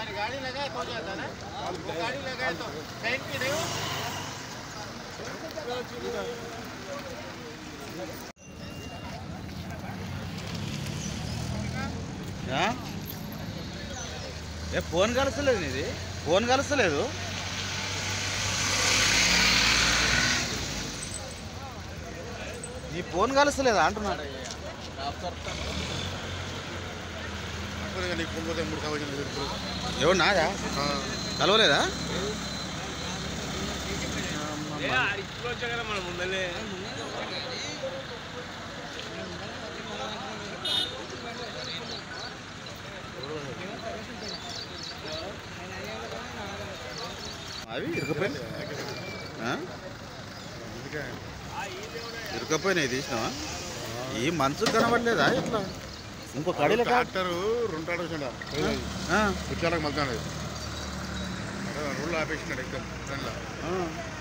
गाड़ी लगाए तो हो जाता ना वो गाड़ी लगाए तो ट्रेन की नहीं हो ఆ? ఏ ఫోన్ కలుస్తలేదు నీది ఫోన్ కలుస్తలేదు నీ ఫోన్ కలుస్తలేదా అంటున్నాడు నీకు ఫోన్ పోతే మూడు కావాలి ఎవరు నాదా కలవలేదా అవి ఇరుకపోయినాయి ఆ? ఇరుకపోయినాయి తీసినావా ఈ మనసు కనబడలేదా ఇట్లా ఇంకో కడీలో కా- ట్రాక్టర్ రెండు టాటా వచ్చిండ ఆ, కుర్చాలకు మళ్తాడు రోడ్లు ఆపేసినాడు ఎక్కడ ట్రైన్లో ఆ.